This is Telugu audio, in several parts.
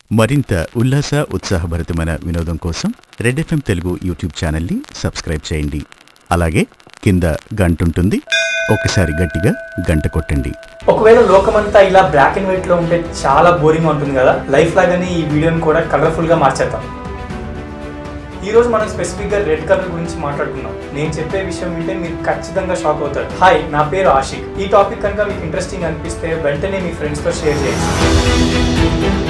మరింత ఉల్లాస ఉత్సాహభరితమైన వినోదం కోసం రెడ్ ఎఫ్ఎం తెలుగు యూట్యూబ్ ఛానల్ని సబ్స్క్రైబ్ చేయండి అలాగే కింద గంట ఉంటుంది ఒకసారి గట్టిగా గంట కొట్టండి ఒకవేళ లోకమంతా ఇలా బ్లాక్ అండ్ వైట్ లో ఉంటే చాలా బోరింగ్ ఉంటుంది కదా లైఫ్ లాగానే ఈ వీడియోని కూడా కలర్ఫుల్ గా మార్చేద్దాం ఈ రోజు మనం స్పెసిఫిక్ గా రెడ్ కలర్ గురించి మాట్లాడుకుందాం నేను చెప్పే విషయం వింటే మీరు ఖచ్చితంగా షాక్ అవుతారు హాయ్ నా పేరు ఆషిక్ ఈ టాపిక్ కనుక మీకు ఇంట్రెస్టింగ్ అనిపిస్తే వెంటనే మీ ఫ్రెండ్స్ తో షేర్ చేయండి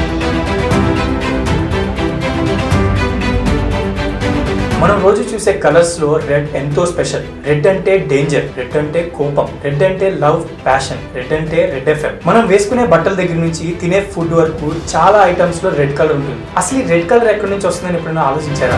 మనం రోజు చూసే కలర్స్ లో రెడ్ ఎంతో స్పెషల్ రెడ్ అంటే డేంజర్ రెడ్ అంటే కోపం రెడ్ అంటే లవ్ ప్యాషన్ రెడ్ అంటే రెడ్ ఎఫ్ఎం మనం వేసుకునే బట్టల దగ్గర నుంచి తినే ఫుడ్ వరకు చాలా ఐటమ్స్ లో రెడ్ కలర్ ఉంటుంది అసలు ఈ రెడ్ కలర్ ఎక్కడి నుంచి వస్తుందని ఎప్పుడైనా ఆలోచించారా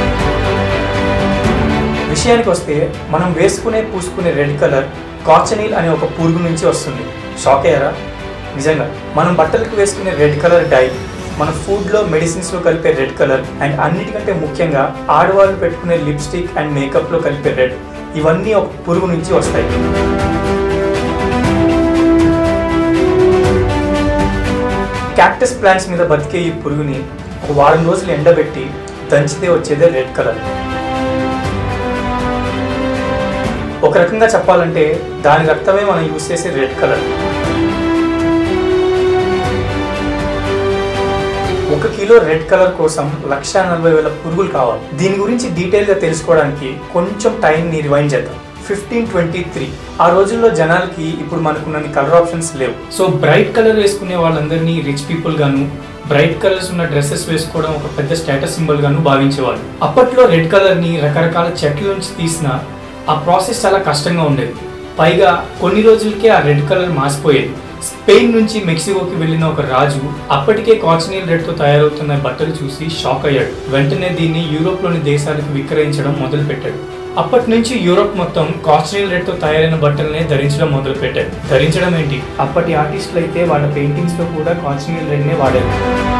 విషయానికి వస్తే మనం వేసుకునే పూసుకునే రెడ్ కలర్ కాచనీల్ అనే ఒక పురుగు నుంచి వస్తుంది షాక్ అయ్యారా నిజంగా మనం బట్టలకు వేసుకునే రెడ్ కలర్ డై మన ఫుడ్లో మెడిసిన్స్లో కలిపే రెడ్ కలర్ అండ్ అన్నిటికంటే ముఖ్యంగా ఆడవాళ్ళు పెట్టుకునే లిప్స్టిక్ అండ్ మేకప్లో కలిపే రెడ్ ఇవన్నీ ఒక పురుగు నుంచి వస్తాయి క్యాక్టస్ ప్లాంట్స్ మీద బతికే ఈ పురుగుని ఒక వారం రోజులు ఎండబెట్టి దంచితే వచ్చేదే రెడ్ కలర్ ఒక రకంగా చెప్పాలంటే దాని రక్తమే మనం యూస్ చేసే రెడ్ కలర్ ఒక కిలో రెడ్ కలర్ కోసం లక్ష నలభై వేల పురుగులు కావాలి దీని గురించి డీటెయిల్ గా తెలుసుకోవడానికి కొంచెం టైం ని రివైండ్ చేద్దాం ఫిఫ్టీన్ ట్వంటీ త్రీ ఆ రోజుల్లో జనాలకి ఇప్పుడు మనకున్న కలర్ ఆప్షన్స్ లేవు సో బ్రైట్ కలర్ వేసుకునే వాళ్ళందరినీ రిచ్ పీపుల్ గాను బ్రైట్ కలర్స్ ఉన్న డ్రెస్సెస్ వేసుకోవడం ఒక పెద్ద స్టేటస్ సింబల్ గాను భావించేవాళ్ళు అప్పట్లో రెడ్ కలర్ ని రకరకాల చెట్ల నుంచి తీసిన ఆ ప్రాసెస్ చాలా కష్టంగా ఉండేది పైగా కొన్ని రోజులకే ఆ రెడ్ కలర్ మాసిపోయేది స్పెయిన్ నుంచి మెక్సికోకి వెళ్ళిన ఒక రాజు అప్పటికే కాచనీల్ రెడ్ తో తయారవుతున్న బట్టలు చూసి షాక్ అయ్యాడు వెంటనే దీన్ని యూరోప్ లోని దేశాలకు విక్రయించడం మొదలు పెట్టాడు అప్పటి నుంచి యూరోప్ మొత్తం కాచనీల్ రెడ్ తో తయారైన బట్టలనే ధరించడం మొదలు పెట్టారు ధరించడం ఏంటి అప్పటి ఆర్టిస్టులు అయితే వాళ్ళ పెయింటింగ్స్ లో కూడా కాచనీల్ రెడ్ నే వాడారు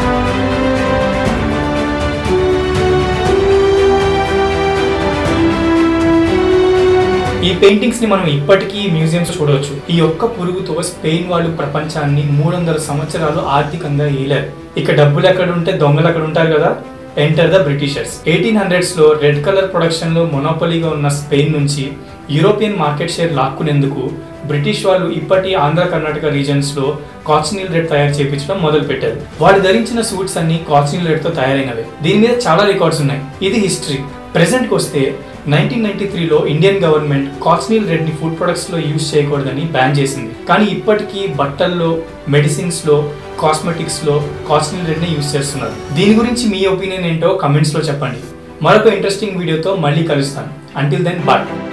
ఈ పెయింటింగ్స్ ని మనం ఇప్పటికీ మ్యూజియంస్ చూడవచ్చు ఈ ఒక్క పురుగుతో స్పెయిన్ వాళ్ళు ప్రపంచాన్ని మూడు వందల సంవత్సరాలు ఆర్థికంగా ఏలారు ఇక డబ్బులు ఎక్కడ ఉంటే దొంగలు అక్కడ ఉంటారు కదా enter the Britishers eighteen hundreds లో రెడ్ కలర్ ప్రొడక్షన్ లో మొనోపలీగా ఉన్న స్పెయిన్ నుంచి యూరోపియన్ మార్కెట్ షేర్ లాక్కునేందుకు బ్రిటిష్ వాళ్ళు ఇప్పటి ఆంధ్ర కర్ణాటక రీజన్స్ లో కాచనీల్ రెడ్ తయారు చేయించడం మొదలు పెట్టారు వాళ్ళు ధరించిన సూట్స్ అన్ని కాచనీల్ రెడ్ తో తయారైనవే దీని మీద చాలా రికార్డ్స్ ఉన్నాయి ఇది హిస్టరీ ప్రెసెంట్కి వస్తే నైన్టీన్ నైన్టీ త్రీలో ఇండియన్ గవర్నమెంట్ కాచనీల్ రెడ్ ని ఫుడ్ ప్రొడక్ట్స్ లో యూజ్ చేయకూడదని బ్యాన్ చేసింది కానీ ఇప్పటికీ బట్టల్లో మెడిసిన్స్ లో కాస్మెటిక్స్ లో కాచనీల్ రెడ్ ని యూజ్ చేస్తున్నారు దీని గురించి మీ ఒపీనియన్ ఏంటో కమెంట్స్ లో చెప్పండి మరొక ఇంట్రెస్టింగ్ వీడియోతో మళ్ళీ కలుస్తాను అంటిల్ దెన్ బాయ్